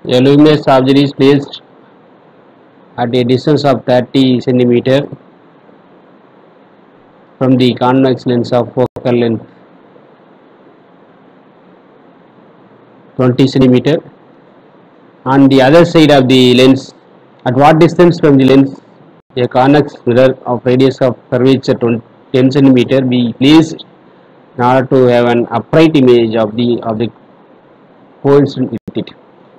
A luminous object is placed at a distance of 30 centimeter from the convex lens of focal length 20 centimeter on the other side of the lens at what distance from the lens a convex mirror of radius of curvature 20 10 centimeter be placed in order to have an upright image of the object coincident with it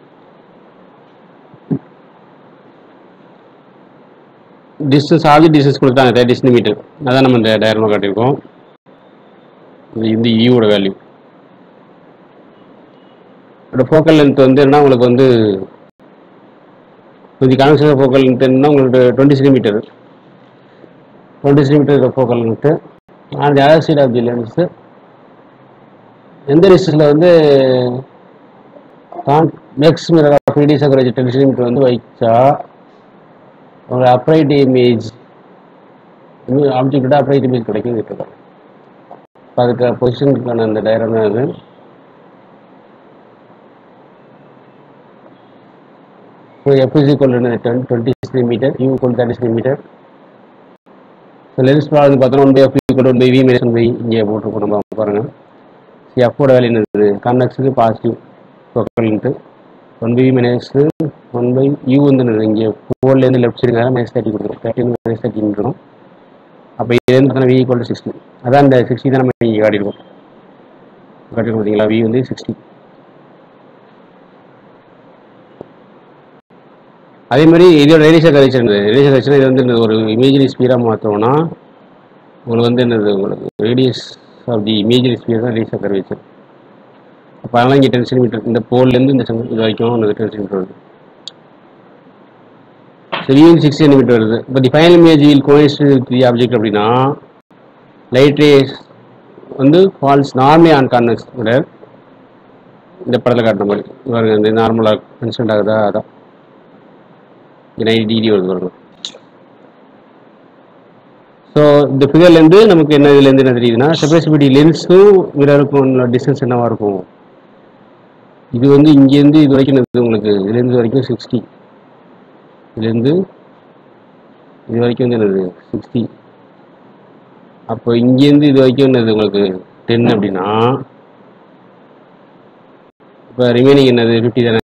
distance object distance கொடுத்தாங்க thirty centimetre அதான் நம்ம இந்த டயரமாக காட்டியிருக்கோம் இது இந்த ஈயோட value இதோட ஃபோக்கல் லென்த் வந்து என்ன உங்களுக்கு வந்து இது கனெக்ஷன் ஃபோக்கல் லென்த் என்ன உங்களுக்கு twenty centimetre twenty centimetre focal length அந்த other side of the lens எந்த டிஸ்டன்ஸில் வந்து makes mirror of radius of ten centimetre வந்து வைச்சா ஒரு அப்ரைட் இமேஜ் ஆப்ஜெக்டோட அப்ரைட் இமேஜ் கிடைக்கும் கேட்டிருக்கோம் இப்போ அதுக்கு பொசிஷனுக்கான அந்த டயரம் தான் அது so F is equal ten twenty centimetre U equal thirty centimetre so lens problem பார்த்தோன்னா one by F equal one by V minus one by இங்கே போட்டிருக்கோம் நம்ம பாருங்கள் எஃபோட வேல்யூ என்னது கான்வெக்ஸுக்கு பாசிட்டிவ் ஃபோக்கல்ன்ட்டு one by minus one by u வந்து என்னது இங்கே ஃபோர்லேருந்து லெஃப்ட் சைடு மைனஸ் தேர்ட்டி கொடுத்துரும் தேர்ட்டின் மைனஸ் தேர்ட்டின் இருக்கும் அப்போ இதுலேருந்து பார்த்தோன்னா வி ஈக்குவல் சிக்ஸ்டி அதான் இந்த சிக்ஸ்டி தான் நம்ம இங்கே காட்டியிருக்கோம் காட்டியிருக்கோம் பார்த்தீங்களா வி வந்து சிக்ஸ்டி அதே மாதிரி இதோட ரேடியேஷன் கரெக்ஷன் ரேடியேஷன் கரெக்ஷன் இது வந்து இந்த ஒரு இமேஜினரி ஸ்பீடாக மாற்றோம்னா உங்களுக்கு வந்து என்னது உங்களுக்கு radius of the imaginary speed தான் ரேடியேஷன் கர்வேச்சர் அப்போ அதெல்லாம் இங்கே டென் சென்டிமீட்டர் இந்த போல்லேருந்து இந்த சென் இது வரைக்கும் இந்த டென் சென்டிமீட்டர் வருது சரி சிக்ஸ் சென்டிமீட்டர் வருது இப்போ the final image will coincide with the object அப்படின்னா லைட் ரேஸ் வந்து falls normally on convex mirror இந்த படத்தில் காட்டுற மாதிரி பாருங்க இந்த நார்மலாக கன்சென்ட் ஆகுதா அதான் நைன்டி டிகிரி வருது பாருங்க ஸோ இந்த ஃபிகர்லேருந்து நமக்கு என்ன இதுலேருந்து என்ன தெரியுதுன்னா செப்பரேசிபிலிட்டி லென்ஸும் மிரருக்கும் டிஸ்டன்ஸ் என்னவா இருக்கும் இது வந்து இங்கேருந்து இது வரைக்கும் என்னது உங்களுக்கு இதுலேருந்து வரைக்கும் சிக்ஸ்டி இதுலேருந்து இது வரைக்கும் வந்து என்னது சிக்ஸ்டி அப்போ இங்கேருந்து இது வரைக்கும் என்னது உங்களுக்கு டென் அப்படின்னா இப்போ ரிமைனிங் என்னது ஃபிஃப்டி தானே